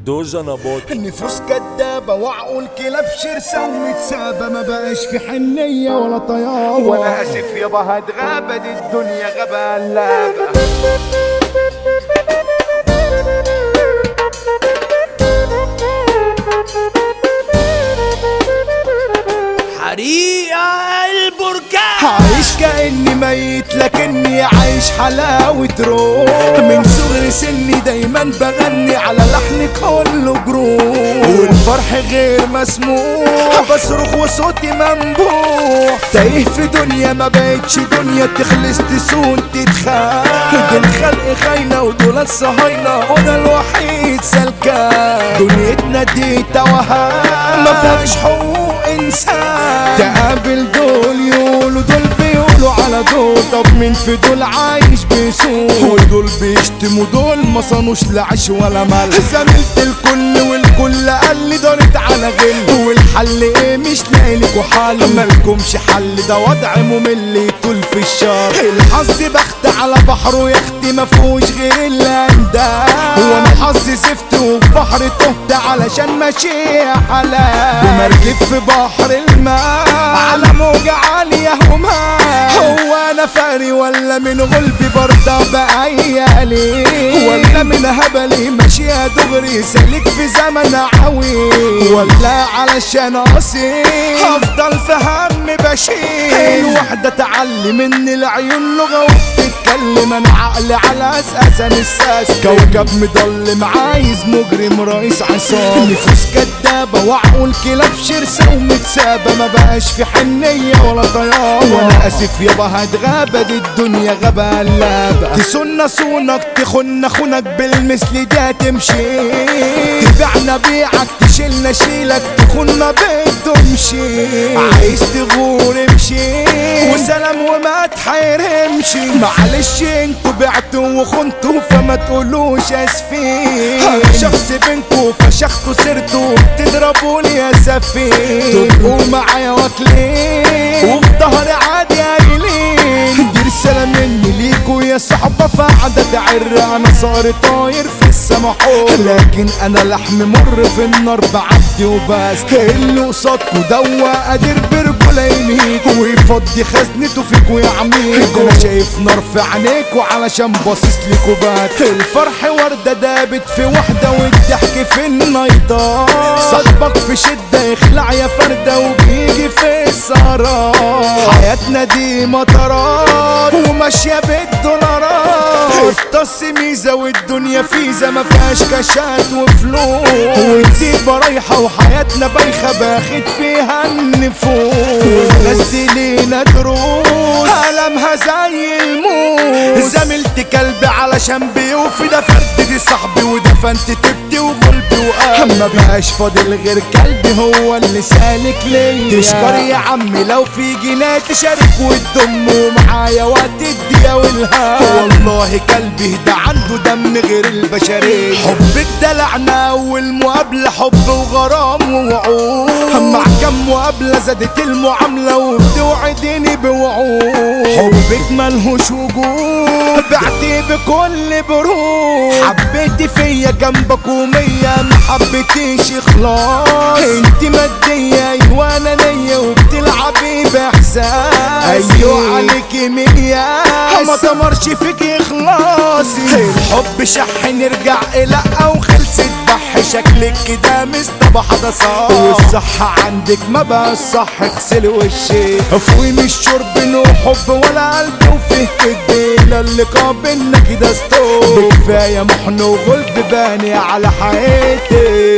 دوزة نباط النفوس كدابة وعقول كلاب شرسة ومتسابة ما بقاش في حنية ولا طيابة وانا اسف يابا هتغابة دي الدنيا غابة قلابة حريقة البركان عايش كأني ميت لكني عايش حلاوة روح من صغر سني دايما بغني على لحن كله جروح والفرح غير مسموح بصرخ وصوتي منبوح تايه في دنيا ما بقتش دنيا تخلص تسون تتخان دول خلق خاينة ودول الصهاينة وانا الوحيد سلكان دنيتنا دي توهان ما فيهاش حقوق انسان تقابل دول يقولوا دول بيقولوا على دول طب مين في دول عايش بيسوق ودول بيشتموا دول ما صانوش لا عيش ولا مال زميلت الكل والكل قال لي دارت على غل والحل ايه مش لاقي لكوا حل مالكمش حل ده وضع ممل طول في الشر الحظ بخت على بحره يختي ما فيهوش غير الاندال وانا حظي زفت وفي بحر تهت علشان ماشي حلال ومركب في بحر الماء على موجة عالية وماء هو انا فاري ولا من غلبي برضه بأيالي ولا من هبلي ماشية دغري سالك في زمن عوي ولا علشان اصيل هفضل في هم بشيل الوحدة تعلي مني العيون لغة وبتتكلم انا عقلي على اساس انا الساس كوكب مضلم عايز مجرم رئيس عصام نفوس كدابة وعقول كلاب شرسة ومتسابة ما بقاش في حنية ولا طيابة وانا اسف يابا هتغابة دي الدنيا غابة قلابة تسن صونك تخن خونك بالمثل ده تمشي تبيعنا بيعك تشيلنا شيلك تخن ما بتمشي عايز تغور امشي وسلام وما تحيرمش معلش انتوا بعتوا وخنتوا فما تقولوش اسفين شخص بينكوا فشختوا سرتوا بتضربوني يا سفين تبقوا معايا واكلين وفي ظهري عادي قايلين دي رسالة مني ليكوا يا صحبة فقعدة تعر انا صار طاير في السما حور لكن انا لحم مر في النار بعدي وبس اللي قصادكوا دوا قادر برجولة يميكوا ويفضي خزنته فيكوا يا عميكوا انا شايف نار في عينيكوا علشان باصص ليكوا بات الفرح وردة دابت في واحدة والضحك في النيطات صاحبك في شدة يخلع يا فردة وبيجي في السهرات حياتنا دي مطرات وماشية بالدولارات الطس ميزة والدنيا فيزا ما فيهاش كاشات وفلوس والزيبة رايحة وحياتنا بايخة باخد فيها النفوس والناس دي لينا دروس ألمها زي الموت زميلتي كلبي علشان بيوفي ده فرد دي صاحبي ودفنت تبدي وغلبي وقلبي ما بقاش فاضل غير كلبي هو اللي سالك ليا تشكر يا عمي لو في جنيه تشارك وتضم ومعايا وقت الدقيقة والهام والله كلبي ده عنده دم غير البشرية حبك دلعنا أول مقابلة حب وغرام ووعود مع كم مقابلة زادت المعاملة وبتوعديني بوعود حبك ملهوش وجود بعتي بكل برود حبيتي فيا جنبك ومية ما حبيتيش خلاص انت مادية ايوه انا نية وبتلعبي باحساس ايوه عليكي مية ما تمرش فيك اخلاصي الحب شح نرجع الى او خلصت بح شكلك كده مصطبح ده صح والصحة عندك ما بقى الصح اغسل وشك افوي مش شرب نو حب ولا قلب وفيه كدبة اللقاء بينا كده ستوب كفاية محن وغلب باني على حياتي